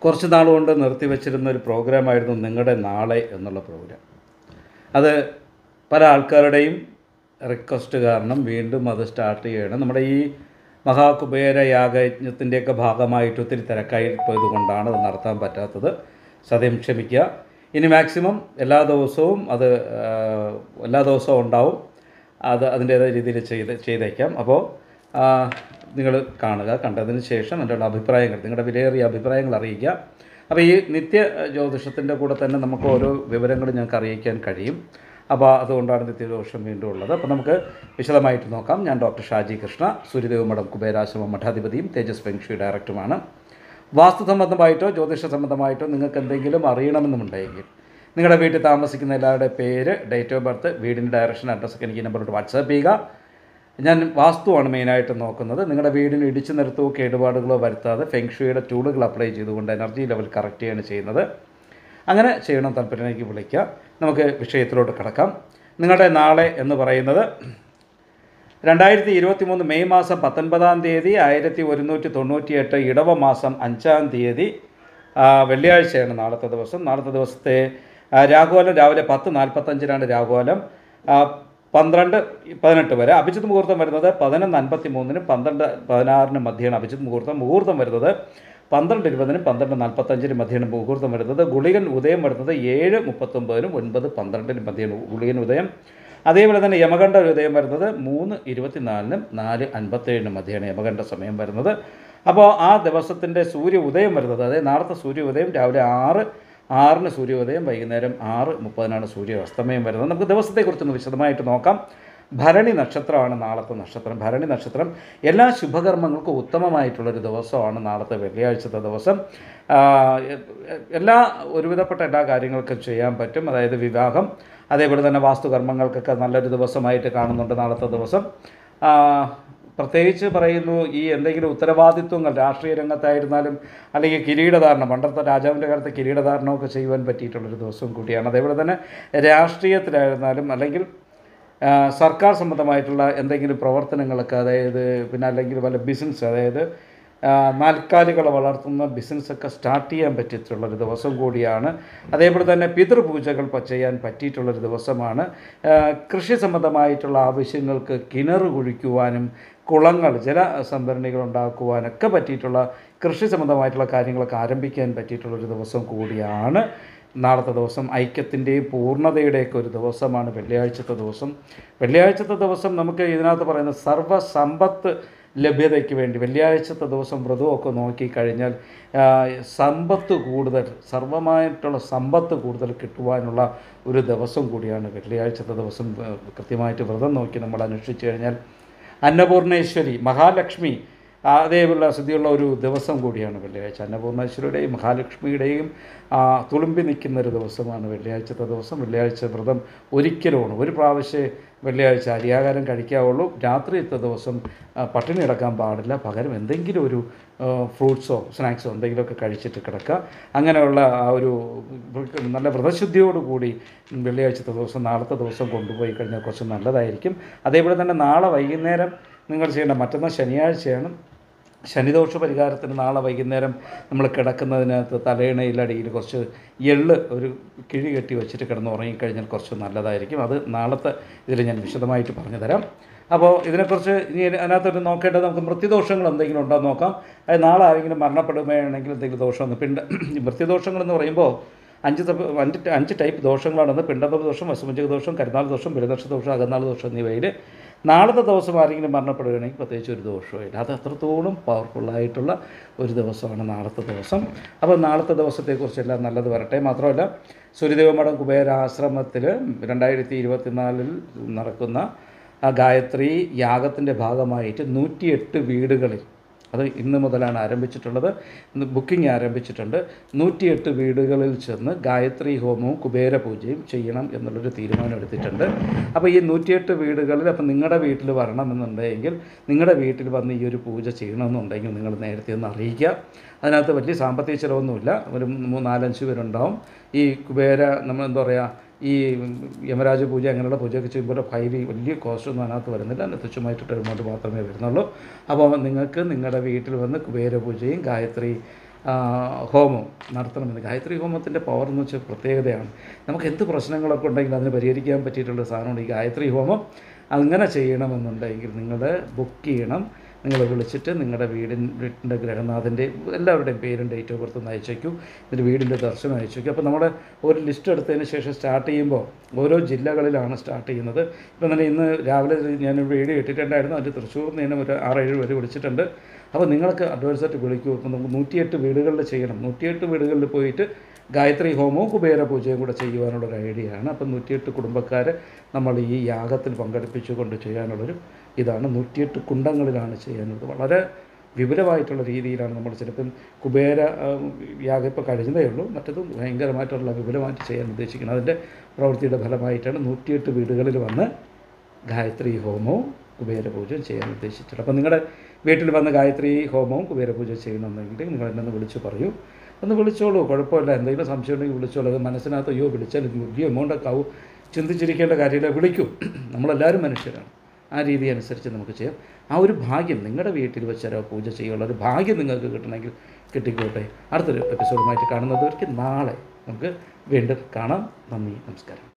കുറച്ച് നാളുകൊണ്ട് നിർത്തിവെച്ചിരുന്ന ഒരു പ്രോഗ്രാമായിരുന്നു നിങ്ങളുടെ നാളെ എന്നുള്ള പ്രോഗ്രാം അത് പല ആൾക്കാരുടെയും റിക്വസ്റ്റ് കാരണം വീണ്ടും അത് സ്റ്റാർട്ട് ചെയ്യണം നമ്മുടെ ഈ മഹാകുബേര യാഗയജ്ഞത്തിൻ്റെയൊക്കെ ഭാഗമായിട്ട് ഒത്തിരി തിരക്കായി പോയത് കൊണ്ടാണ് അത് നടത്താൻ പറ്റാത്തത് സദ്യം ക്ഷമിക്കുക ഇനി മാക്സിമം എല്ലാ ദിവസവും അത് ആ, എല്ലാ ദിവസവും ഉണ്ടാവും അത് അതിൻ്റേതായ രീതിയിൽ ചെയ്ത് ചെയ്തേക്കാം അപ്പോൾ നിങ്ങൾ കാണുക കണ്ടതിന് ശേഷം എൻ്റെ അഭിപ്രായങ്ങൾ നിങ്ങളുടെ വിലയേറിയ അഭിപ്രായങ്ങൾ അറിയിക്കുക അപ്പോൾ ഈ നിത്യ ജ്യോതിഷത്തിൻ്റെ കൂടെ തന്നെ നമുക്ക് ഓരോ വിവരങ്ങളും ഞങ്ങൾക്ക് അറിയിക്കാൻ കഴിയും അപ്പോൾ അതുകൊണ്ടാണ് നിത്യദോഷം വീണ്ടും ഉള്ളത് അപ്പോൾ നമുക്ക് വിശദമായിട്ട് നോക്കാം ഞാൻ ഡോക്ടർ ഷാജി കൃഷ്ണ സൂര്യദേവ് മഠം കുബേരാശ്രമം മഠാധിപതിയും തേജസ് ഫെങ്ഷി ഡയറക്ടറുമാണ് വാസ്തു സംബന്ധമായിട്ടോ ജ്യോതിഷ സംബന്ധമായിട്ടോ നിങ്ങൾക്ക് എന്തെങ്കിലും അറിയണമെന്നുണ്ടെങ്കിൽ നിങ്ങളുടെ വീട്ടിൽ താമസിക്കുന്ന എല്ലാവരുടെ പേര് ഡേറ്റ് ഓഫ് ബർത്ത് വീടിൻ്റെ ഡയറക്ഷൻ അഡ്രസ്സൊക്കെ എനിക്ക് ഈ നമ്പറിലോട്ട് വാട്സാപ്പ് ചെയ്യുക ഞാൻ വാസ്തുവാണ് മെയിനായിട്ട് നോക്കുന്നത് നിങ്ങളുടെ വീടിന് ഇടിച്ചു നിരത്തവോ കേടുപാടുകളോ വരുത്താതെ ഫെങ്ഷുയുടെ ടൂളുകൾ അപ്ലൈ ചെയ്തുകൊണ്ട് എനർജി ലെവൽ കറക്റ്റ് ചെയ്യാണ് ചെയ്യുന്നത് അങ്ങനെ ചെയ്യണം താല്പര്യമെനിക്ക് വിളിക്കുക നമുക്ക് വിഷയത്തിലോട്ട് കിടക്കാം നിങ്ങളുടെ നാളെ എന്ന് പറയുന്നത് രണ്ടായിരത്തി ഇരുപത്തി മൂന്ന് മെയ് മാസം പത്തൊൻപതാം തീയതി ആയിരത്തി ഒരുന്നൂറ്റി തൊണ്ണൂറ്റി എട്ട് ഇടവ മാസം അഞ്ചാം തീയതി ആ, വെള്ളിയാഴ്ചയാണ് നാളത്തെ ദിവസം നാളത്തെ ദിവസത്തെ ആ, രാഘുലം രാവിലെ പത്ത് നാൽപ്പത്തഞ്ചിനാണ് രാഘുലം ആ, പന്ത്രണ്ട് പതിനെട്ട് വരെ അഭിജിത്ത് മുഹൂർത്തം വരുന്നത് പതിനൊന്ന് അൻപത്തി മൂന്നിനും പന്ത്രണ്ട് പതിനാറിനും മധ്യയാണ് അഭിജിത്ത് മുഹൂർത്തം മുഹൂർത്തം വരുന്നത് പന്ത്രണ്ട് ഇരുപതിനും പന്ത്രണ്ട് നാൽപ്പത്തഞ്ചിനും മധ്യയാണ് മുഹൂർത്തം വരുന്നത് ഗുളികൻ ഉദയം വരുന്നത് ഏഴ് മുപ്പത്തൊമ്പതിനും ഒൻപത് പന്ത്രണ്ടിനും മധ്യയാണ് ഗുളികൻ ഉദയം അതേപോലെ തന്നെ യമകണ്ഠ ഉദയം വരുന്നത് മൂന്ന് ഇരുപത്തിനാലിനും നാല് അൻപത്തേഴിനും മധ്യയാണ് യമകണ്ഠ സമയം വരുന്നത് അപ്പോൾ ആ ദിവസത്തിൻ്റെ സൂര്യ ഉദയം വരുന്നത് അതായത് നാളത്തെ സൂര്യ ഉദയം രാവിലെ ആറ് ആറിന് സൂര്യോദയം വൈകുന്നേരം ആറ് മുപ്പതിനാണ് സൂര്യ അസ്തമയം വരുന്നത് നമുക്ക് ദിവസത്തെക്കുറിച്ചൊന്ന് വിശദമായിട്ട് നോക്കാം ഭരണി നക്ഷത്രമാണ് നാളത്തെ നക്ഷത്രം ഭരണി നക്ഷത്രം എല്ലാ ശുഭകർമ്മങ്ങൾക്കും ഉത്തമമായിട്ടുള്ളൊരു ദിവസമാണ് നാളത്തെ വെള്ളിയാഴ്ചത്തെ ദിവസം ആ, എ- എ- എല്ലാ ഒരുവിധപ്പെട്ട എല്ലാ കാര്യങ്ങൾക്കും ചെയ്യാൻ പറ്റും അതായത് വിവാഹം അതേപോലെ തന്നെ വാസ്തുകർമ്മങ്ങൾക്കൊക്കെ നല്ലൊരു ദിവസമായിട്ട് കാണുന്നുണ്ട് നാളത്തെ ദിവസം ആ, പ്രത്യേകിച്ച് പറയുന്നു ഈ എന്തെങ്കിലും ഉത്തരവാദിത്വങ്ങൾ രാഷ്ട്രീയ രംഗത്തായിരുന്നാലും അല്ലെങ്കിൽ കിരീടധാരണം പണ്ടത്തെ രാജാവിൻ്റെ കാലത്ത് കിരീടധാരണമൊക്കെ ചെയ്യുവാൻ പറ്റിയിട്ടുള്ളൊരു ദിവസം കൂടിയാണ് അതേപോലെ തന്നെ രാഷ്ട്രീയത്തിലായിരുന്നാലും അല്ലെങ്കിൽ ആ, സർക്കാർ സംബന്ധമായിട്ടുള്ള എന്തെങ്കിലും പ്രവർത്തനങ്ങളൊക്കെ അതായത് പിന്നെ അല്ലെങ്കിൽ വല്ല ബിസിനസ് അതായത് ആ, നാൽക്കാലികളെ വളർത്തുന്ന ബിസിനസ്സൊക്കെ സ്റ്റാർട്ട് ചെയ്യാൻ പറ്റിയിട്ടുള്ളൊരു ദിവസം കൂടിയാണ് അതേപോലെ തന്നെ പിതൃപൂജകൾ പ- ചെയ്യാൻ പറ്റിയിട്ടുള്ളൊരു ദിവസമാണ് ആ, കൃഷി സംബന്ധമായിട്ടുള്ള ആവശ്യങ്ങൾക്ക് കിണർ കുഴിക്കുവാനും കുളങ്ങൾ ജല സംഭരണികൾ ഉണ്ടാക്കുവാനൊക്കെ പറ്റിയിട്ടുള്ള കൃഷി സംബന്ധമായിട്ടുള്ള കാര്യങ്ങളൊക്കെ ആരംഭിക്കാൻ പറ്റിയിട്ടുള്ളൊരു ദിവസം കൂടിയാണ് നാളത്തെ ദിവസം ഐക്യത്തിൻ്റെയും പൂർണ്ണതയുടെയൊക്കെ ഒരു ദിവസമാണ് വെള്ളിയാഴ്ചത്തെ ദിവസം വെള്ളിയാഴ്ചത്തെ ദിവസം നമുക്ക് ഇതിനകത്ത് പറയുന്ന സർവ്വസമ്പത്ത് ലഭ്യതയ്ക്ക് വേണ്ടി വെള്ളിയാഴ്ചത്തെ ദിവസം വ്രതമൊക്കെ നോക്കിക്കഴിഞ്ഞാൽ ആ, സമ്പത്ത് കൂടുതൽ സർവമായിട്ടുള്ള സമ്പത്ത് കൂടുതൽ കിട്ടുവാനുള്ള ഒരു ദിവസം കൂടിയാണ് വെള്ളിയാഴ്ചത്തെ ദിവസം ആ, കൃത്യമായിട്ട് വ്രതം നോക്കി നമ്മൾ അന്വേഷിച്ച് കഴിഞ്ഞാൽ അന്നപൂർണേശ്വരി മഹാലക്ഷ്മി അതേപോലുള്ള സ്ഥിതിയുള്ള ഒരു ദിവസം കൂടിയാണ് വെള്ളിയാഴ്ച അന്നപൂർണേശ്വരിയുടെയും മഹാലക്ഷ്മിയുടെയും ആ, തുളുമ്പി നിൽക്കുന്ന ഒരു ദിവസമാണ് വെള്ളിയാഴ്ചത്തെ ദിവസം വെള്ളിയാഴ്ച വ്രതം ഒരിക്കലുമാണ് ഒരു പ്രാവശ്യം വെള്ളിയാഴ്ച അരിയാഹാരം കഴിക്കാവുള്ളൂ രാത്രിയത്തെ ദിവസം ആ, പട്ടിണി കിടക്കാൻ പാടില്ല പകരം എന്തെങ്കിലും ഒരു ഫ്രൂട്ട്സോ സ്നാക്സോ എന്തെങ്കിലുമൊക്കെ കഴിച്ചിട്ട് കിടക്കുക അങ്ങനെയുള്ള ആ ഒരു വൃ- നല്ല വ്രതശുദ്ധിയോടുകൂടി വെള്ളിയാഴ്ചത്തെ ദിവസം നാളത്തെ ദിവസം കൊണ്ടുപോയി കഴിഞ്ഞാൽ കുറച്ച് നല്ലതായിരിക്കും അതേപോലെ തന്നെ നാളെ വൈകുന്നേരം നിങ്ങൾ ചെയ്യേണ്ട മറ്റന്നാൾ ശനിയാഴ്ചയാണ് ശനിദോഷ പരിഹാരത്തിന് നാളെ വൈകുന്നേരം നമ്മൾ കിടക്കുന്നതിനകത്ത് തലയിണയിലടിയിൽ കുറച്ച് എള്ള് ഒരു കിഴി കെട്ടി വെച്ചിട്ട് കിടന്ന് ഉറങ്ങിക്കഴിഞ്ഞാൽ കുറച്ച് നല്ലതായിരിക്കും അത് നാളത്തെ ഇതിൽ ഞാൻ വിശദമായിട്ട് പറഞ്ഞു തരാം അപ്പോൾ ഇതിനെക്കുറിച്ച് ഇനി അതിനകത്തൊരു നോക്കേണ്ടത് നമുക്ക് മൃത്യുദോഷങ്ങൾ എന്തെങ്കിലും ഉണ്ടോ എന്ന് നോക്കാം അത് നാളെ ആരെങ്കിലും മരണപ്പെടുകയാണെങ്കിൽ എന്തെങ്കിലും ദോഷമൊന്നും പിണ്ട ഈ മൃത്യുദോഷങ്ങൾ എന്ന് പറയുമ്പോൾ അഞ്ച് തപ- അഞ്ച് ട- അഞ്ച് ടൈപ്പ് ദോഷങ്ങളാണെന്ന് പിണ്ടത ദോഷം വസുമഞ്ചക ദോഷം കരുനാൾ ദോഷം ബലിദർശ ദോഷം അകന്നാൾ ദോഷം എന്നിവയിൽ നാളത്തെ ദിവസം ആരെങ്കിലും മരണപ്പെടുകയാണെങ്കിൽ പ്രത്യേകിച്ച് ഒരു ദോഷമില്ല അത് അത്രത്തോളം പവർഫുള്ളായിട്ടുള്ള ഒരു ദിവസമാണ് നാളത്തെ ദിവസം അപ്പോൾ നാളത്തെ ദിവസത്തെക്കുറിച്ചെല്ലാം നല്ലത് വരട്ടെ മാത്രമല്ല സൂര്യദേവമഠം കുബേരാശ്രമത്തിൽ രണ്ടായിരത്തി ഇരുപത്തിനാലിൽ നടക്കുന്ന ആ ഗായത്രി യാഗത്തിൻ്റെ ഭാഗമായിട്ട് നൂറ്റിയെട്ട് വീടുകളിൽ അത് ഇന്ന് മുതലാണ് ആരംഭിച്ചിട്ടുള്ളത് ഇന്ന് ബുക്കിംഗ് ആരംഭിച്ചിട്ടുണ്ട് നൂറ്റിയെട്ട് വീടുകളിൽ ചെന്ന് ഗായത്രി ഹോമവും കുബേര പൂജയും ചെയ്യണം എന്നുള്ളൊരു തീരുമാനം എടുത്തിട്ടുണ്ട് അപ്പോൾ ഈ നൂറ്റിയെട്ട് വീടുകളിൽ അപ്പോൾ നിങ്ങളുടെ വീട്ടിൽ വരണമെന്നുണ്ടെങ്കിൽ നിങ്ങളുടെ വീട്ടിൽ വന്ന് ഈ ഒരു പൂജ ചെയ്യണമെന്നുണ്ടെങ്കിൽ നിങ്ങൾ നേരത്തെ ഒന്ന് അറിയിക്കുക അതിനകത്ത് വലിയ സാമ്പത്തിക ചിലവൊന്നുമില്ല ഒരു മൂന്ന് നാലഞ്ച് പേരുണ്ടാവും ഈ കുബേര നമ്മൾ എന്താ പറയുക ഈ യമരാജ പൂജ അങ്ങനെയുള്ള പൂജയൊക്കെ ചെയ്യുമ്പോൾ ഭയങ്കര വലിയ കോസ്റ്റൊന്നും അതിനകത്ത് വരുന്നില്ല അതിന് തുച്ഛമായിട്ടൊരു എമൗണ്ട് മാത്രമേ വരുന്നുള്ളൂ അപ്പോൾ നിങ്ങൾക്ക് നിങ്ങളുടെ വീട്ടിൽ വന്ന് കുബേര പൂജയും ഗായത്രി ആ, ഹോമം നടത്തണമെന്ന് ഗായത്രി ഹോമത്തിൻ്റെ പവർ എന്ന് വെച്ചാൽ പ്രത്യേകതയാണ് നമുക്ക് എന്ത് പ്രശ്നങ്ങളൊക്കെ ഉണ്ടെങ്കിൽ അതിന് പരിഹരിക്കാൻ പറ്റിയിട്ടുള്ള സാധനമാണ് ഈ ഗായത്രി ഹോമം അങ്ങനെ ചെയ്യണമെന്നുണ്ടെങ്കിൽ നിങ്ങൾ ബുക്ക് ചെയ്യണം നിങ്ങൾ വിളിച്ചിട്ട് നിങ്ങളുടെ വീടിൻ വീട്ടിൻ്റെ ഗ്രഹനാഥൻ്റെ എല്ലാവരുടെയും പേരും ഡേറ്റ് ഓഫ് ബർത്ത് ഒന്ന് അയച്ചേക്കൂ എന്നിട്ട് വീടിൻ്റെ ദർശനം അയച്ചേക്കും അപ്പോൾ നമ്മുടെ ഒരു ലിസ്റ്റ് എടുത്തതിന് ശേഷം സ്റ്റാർട്ട് ചെയ്യുമ്പോൾ ഓരോ ജില്ലകളിലാണ് സ്റ്റാർട്ട് ചെയ്യുന്നത് ഇപ്പം തന്നെ ഇന്ന് രാവിലെ ഞാൻ വീഡിയോ ഇട്ടിട്ടുണ്ടായിരുന്നു അതിൻ്റെ തൃശ്ശൂർ നിന്ന് ഒരു ആറേഴ് പേര് വിളിച്ചിട്ടുണ്ട് അപ്പോൾ നിങ്ങൾക്ക് അഡ്വാൻസായിട്ട് വിളിക്കൂ ഇപ്പം നമുക്ക് നൂറ്റിയെട്ട് വീടുകളിൽ ചെയ്യണം നൂറ്റിയെട്ട് വീടുകളിൽ പോയിട്ട് ഗായത്രി ഹോമവും കുബേര പൂജയും കൂടെ ചെയ്യുവാനുള്ള ഒരു ഐഡിയ ആണ് അപ്പം നൂറ്റിയെട്ട് കുടുംബക്കാരെ നമ്മൾ ഈ യാഗത്തിൽ പങ്കെടുപ്പിച്ചുകൊണ്ട് ചെയ്യാനുള്ളൊരു ഇതാണ് നൂറ്റിയെട്ട് കുണ്ടങ്ങളിലാണ് ചെയ്യാനുള്ളത് വളരെ വിപുലമായിട്ടുള്ള രീതിയിലാണ് നമ്മൾ ചിലപ്പം കുബേര ആ, യാഗം ഇപ്പോൾ കഴിഞ്ഞതേ ഉള്ളൂ മറ്റത് ഭയങ്കരമായിട്ടുള്ള വിപുലമായിട്ട് ചെയ്യാൻ ഉദ്ദേശിക്കുന്നത് അതിൻ്റെ പ്രവൃത്തിയുടെ ഫലമായിട്ടാണ് നൂറ്റിയെട്ട് വീടുകളിൽ വന്ന് ഗായത്രി ഹോമവും കുബേര പൂജയും ചെയ്യാൻ ഉദ്ദേശിച്ചിട്ടുള്ളത് അപ്പോൾ നിങ്ങളുടെ വീട്ടിൽ വന്ന് ഗായത്രി ഹോമവും കുബേര പൂജ ചെയ്യണമെന്നുണ്ടെങ്കിൽ നിങ്ങൾ എന്നെ ഒന്ന് വിളിച്ച് പറയൂ ഒന്ന് വിളിച്ചോളൂ കുഴപ്പമില്ല എന്തെങ്കിലും സംശയം ഉണ്ടെങ്കിൽ വിളിച്ചോളൂ അത് മനസ്സിനകത്ത് അയ്യോ വിളിച്ചാൽ ഇത് വലിയ എമൗണ്ട് ഒക്കെ ആവും ചിന്തിച്ചിരിക്കേണ്ട കാര്യമില്ല വിളിക്കും നമ്മളെല്ലാവരും മനുഷ്യരാണ് ആ രീതി അനുസരിച്ച് നമുക്ക് ചെയ്യാം ആ ഒരു ഭാഗ്യം നിങ്ങളുടെ വീട്ടിൽ വെച്ചാലോ പൂജ ചെയ്യാനുള്ള ഒരു ഭാഗ്യം നിങ്ങൾക്ക് കിട്ടണമെങ്കിൽ കിട്ടിക്കോട്ടെ അടുത്തൊരു എപ്പിസോഡുമായിട്ട് കാണുന്നത് നാളെ നമുക്ക് വീണ്ടും കാണാം നന്ദി നമസ്കാരം